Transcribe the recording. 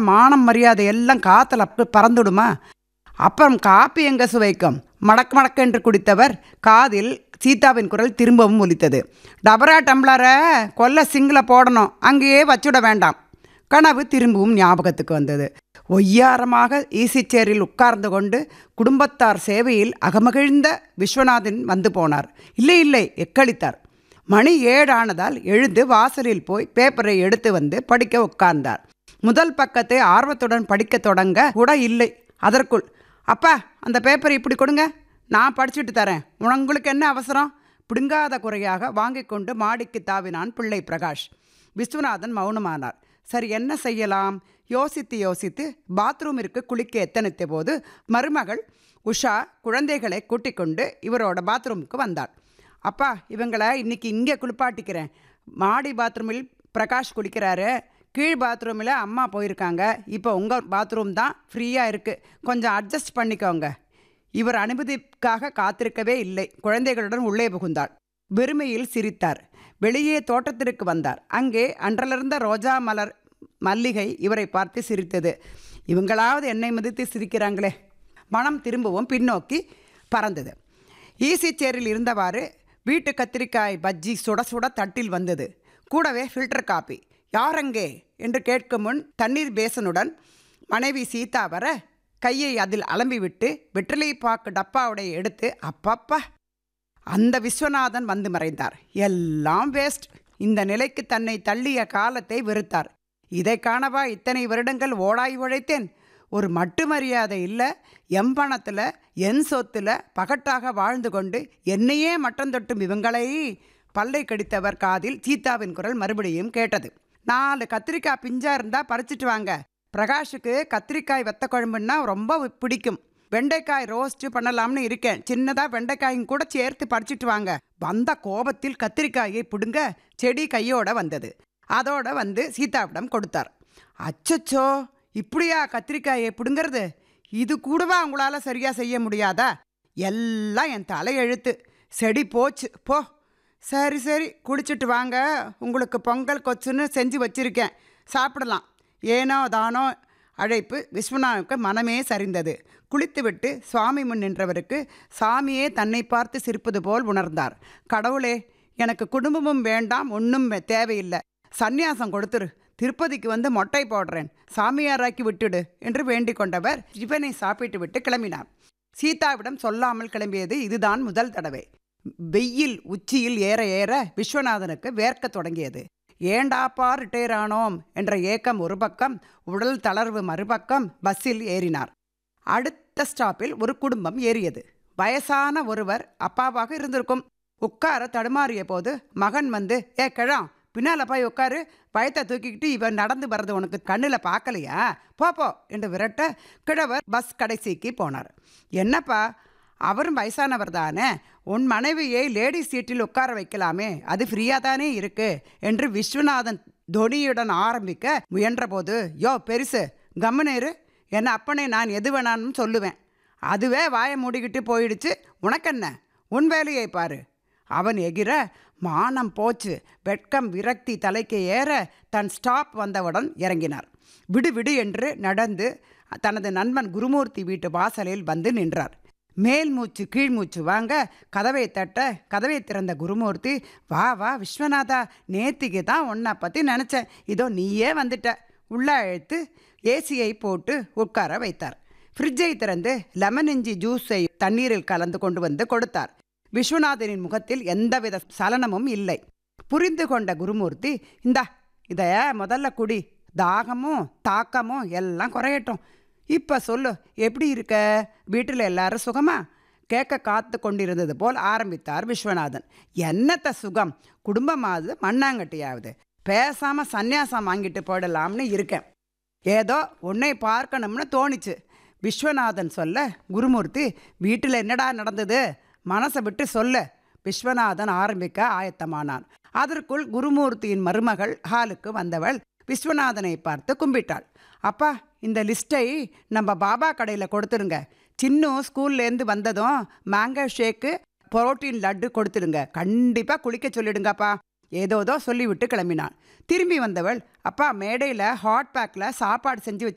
மானம் மரியாதை எல்லாம் காத்துல அப்ப பறந்துடுமா அப்புறம் காப்பி எங்க சுவைக்கும் மடக்கு மடக்கென்று குடித்தவர் காதில் சீதாவின் குரல் திரும்பவும் ஒலித்தது டபரா டம்ளரை கொல்ல சிங்கில போடணும் அங்கேயே வச்சுட வேண்டாம் கனவு திரும்பவும் ஞாபகத்துக்கு வந்தது ஒய்யாரமாக ஈசிச்சேரில் உட்கார்ந்து கொண்டு குடும்பத்தார் சேவையில் அகமகிழ்ந்த விஸ்வநாதன் வந்து போனார் இல்லை இல்லை எக்களித்தார் மணி ஏழானதால் எழுந்து வாசலில் போய் பேப்பரை எடுத்து வந்து படிக்க உட்கார்ந்தார் முதல் பக்கத்தை ஆர்வத்துடன் படிக்கத் தொடங்க கூட இல்லை அதற்குள் அப்பா அந்த பேப்பரை இப்படி கொடுங்க நான் படிச்சுட்டு தரேன் உங்களுக்கு என்ன அவசரம் பிடுங்காத குறையாக வாங்கி கொண்டு மாடிக்கு தாவினான் பிள்ளை பிரகாஷ் விஸ்வநாதன் மௌனமானார் சரி என்ன செய்யலாம் யோசித்து யோசித்து பாத்ரூமிற்கு குளிக்க எத்தனித்த போது மருமகள் உஷா குழந்தைகளை கூட்டிக் கொண்டு இவரோட பாத்ரூமுக்கு வந்தாள் அப்பா இவங்களை இன்னைக்கு இங்கே குளிப்பாட்டிக்கிறேன் மாடி பாத்ரூமில் பிரகாஷ் குளிக்கிறாரு கீழ் பாத்ரூமில் அம்மா போயிருக்காங்க இப்போ உங்கள் பாத்ரூம் தான் ஃப்ரீயாக இருக்குது கொஞ்சம் அட்ஜஸ்ட் பண்ணிக்கோங்க இவர் அனுமதிக்காக காத்திருக்கவே இல்லை குழந்தைகளுடன் உள்ளே புகுந்தாள் வெறுமையில் சிரித்தார் வெளியே தோட்டத்திற்கு வந்தார் அங்கே அன்றலிருந்த ரோஜா மலர் மல்லிகை இவரை பார்த்து சிரித்தது இவங்களாவது என்னை மதித்து சிரிக்கிறாங்களே மனம் திரும்பவும் பின்னோக்கி பறந்தது ஈசி சேரில் இருந்தவாறு வீட்டு கத்திரிக்காய் பஜ்ஜி சுட சுட தட்டில் வந்தது கூடவே ஃபில்டர் காப்பி யாரங்கே என்று கேட்கும் முன் தண்ணீர் பேசனுடன் மனைவி சீதா வர கையை அதில் அலம்பிவிட்டு வெற்றிலை பாக்கு டப்பாவுடைய எடுத்து அப்பப்பா அந்த விஸ்வநாதன் வந்து மறைந்தார் எல்லாம் வேஸ்ட் இந்த நிலைக்கு தன்னை தள்ளிய காலத்தை வெறுத்தார் இதை காணவா இத்தனை வருடங்கள் ஓடாய் உழைத்தேன் ஒரு மட்டு மரியாதை இல்லை என் பணத்தில் என் சொத்தில் பகட்டாக வாழ்ந்து கொண்டு என்னையே மட்டம் தொட்டும் இவங்களை பல்லை கடித்தவர் காதில் சீதாவின் குரல் மறுபடியும் கேட்டது நாலு கத்திரிக்காய் பிஞ்சா இருந்தா பறிச்சிட்டு வாங்க பிரகாஷுக்கு கத்திரிக்காய் வெத்த குழம்புன்னா ரொம்ப பிடிக்கும் வெண்டைக்காய் ரோஸ்ட் பண்ணலாம்னு இருக்கேன் சின்னதா வெண்டைக்காயும் கூட சேர்த்து பறிச்சிட்டு வாங்க வந்த கோபத்தில் கத்திரிக்காயை பிடுங்க செடி கையோட வந்தது அதோட வந்து சீதாவிடம் கொடுத்தார் அச்சச்சோ இப்படியா கத்திரிக்காயை பிடுங்கிறது இது கூடவா உங்களால சரியா செய்ய முடியாதா எல்லாம் என் தலையெழுத்து செடி போச்சு போ சரி சரி குடிச்சிட்டு வாங்க உங்களுக்கு பொங்கல் கொச்சுன்னு செஞ்சு வச்சிருக்கேன் சாப்பிடலாம் ஏனோ தானோ அழைப்பு விஸ்வநாவுக்கு மனமே சரிந்தது குளித்துவிட்டு சுவாமி முன் நின்றவருக்கு சாமியே தன்னை பார்த்து சிரிப்பது போல் உணர்ந்தார் கடவுளே எனக்கு குடும்பமும் வேண்டாம் ஒன்றும் தேவையில்லை சந்நியாசம் கொடுத்துரு திருப்பதிக்கு வந்து மொட்டை போடுறேன் சாமியாராக்கி விட்டுடு என்று வேண்டிக் கொண்டவர் டிஃபனை சாப்பிட்டு விட்டு கிளம்பினார் சீதாவிடம் சொல்லாமல் கிளம்பியது இதுதான் முதல் தடவை வெயில் உச்சியில் ஏற ஏற விஸ்வநாதனுக்கு வேர்க்கத் தொடங்கியது ஏண்டாப்பா ரிட்டையர் ஆனோம் என்ற ஏக்கம் ஒரு பக்கம் உடல் தளர்வு மறுபக்கம் பஸ்ஸில் ஏறினார் அடுத்த ஸ்டாப்பில் ஒரு குடும்பம் ஏறியது வயசான ஒருவர் அப்பாவாக இருந்திருக்கும் உட்கார தடுமாறிய போது மகன் வந்து ஏ கிழம் பின்னால போய் உட்காரு பயத்தை தூக்கிக்கிட்டு இவன் நடந்து வர்றது உனக்கு கண்ணில் பார்க்கலையா போ போ என்று விரட்ட கிழவர் பஸ் கடைசிக்கு போனார் என்னப்பா அவரும் வயசானவர் தானே உன் மனைவியை லேடி சீட்டில் உட்கார வைக்கலாமே அது ஃப்ரீயாக தானே இருக்கு என்று விஸ்வநாதன் தொனியுடன் ஆரம்பிக்க முயன்றபோது யோ பெருசு கம்முனேரு என் அப்பனை நான் எது வேணான்னு சொல்லுவேன் அதுவே வாயை மூடிக்கிட்டு போயிடுச்சு உனக்கென்ன உன் வேலையை பாரு அவன் எகிற மானம் போச்சு வெட்கம் விரக்தி தலைக்கு ஏற தன் ஸ்டாப் வந்தவுடன் இறங்கினார் விடு விடு என்று நடந்து தனது நண்பன் குருமூர்த்தி வீட்டு வாசலில் வந்து நின்றார் மேல் மூச்சு கீழ் மூச்சு வாங்க கதவை தட்ட கதவை திறந்த குருமூர்த்தி வா வா விஸ்வநாதா நேத்திக்கு தான் உன்னை பற்றி நினச்சேன் இதோ நீயே வந்துட்ட உள்ள அழைத்து ஏசியை போட்டு உட்கார வைத்தார் ஃப்ரிட்ஜை திறந்து லெமன் இஞ்சி ஜூஸை தண்ணீரில் கலந்து கொண்டு வந்து கொடுத்தார் விஸ்வநாதனின் முகத்தில் எந்தவித சலனமும் இல்லை புரிந்து கொண்ட குருமூர்த்தி இந்தா இத முதல்ல குடி தாகமும் தாக்கமும் எல்லாம் குறையட்டும் இப்போ சொல்லு எப்படி இருக்க வீட்டில் எல்லாரும் சுகமா கேட்க காத்து கொண்டிருந்தது போல் ஆரம்பித்தார் விஸ்வநாதன் என்னத்த சுகம் குடும்பமாவது மண்ணாங்கட்டியாவது பேசாம சந்நியாசம் வாங்கிட்டு போயிடலாம்னு இருக்கேன் ஏதோ உன்னை பார்க்கணும்னு தோணுச்சு விஸ்வநாதன் சொல்ல குருமூர்த்தி வீட்டில் என்னடா நடந்தது மனசை விட்டு சொல்ல விஸ்வநாதன் ஆரம்பிக்க ஆயத்தமானான் அதற்குள் குருமூர்த்தியின் மருமகள் ஹாலுக்கு வந்தவள் விஸ்வநாதனை பார்த்து கும்பிட்டாள் அப்பா இந்த லிஸ்ட்டை நம்ம பாபா கடையில் கொடுத்துருங்க சின்னும் ஸ்கூல்லேருந்து வந்ததும் மேங்கோ ஷேக்கு புரோட்டீன் லட்டு கொடுத்துடுங்க கண்டிப்பாக குளிக்க சொல்லிடுங்கப்பா ஏதோதோ சொல்லிவிட்டு கிளம்பினான் திரும்பி வந்தவள் அப்பா மேடையில் ஹாட் பேக்கில் சாப்பாடு செஞ்சு வச்சு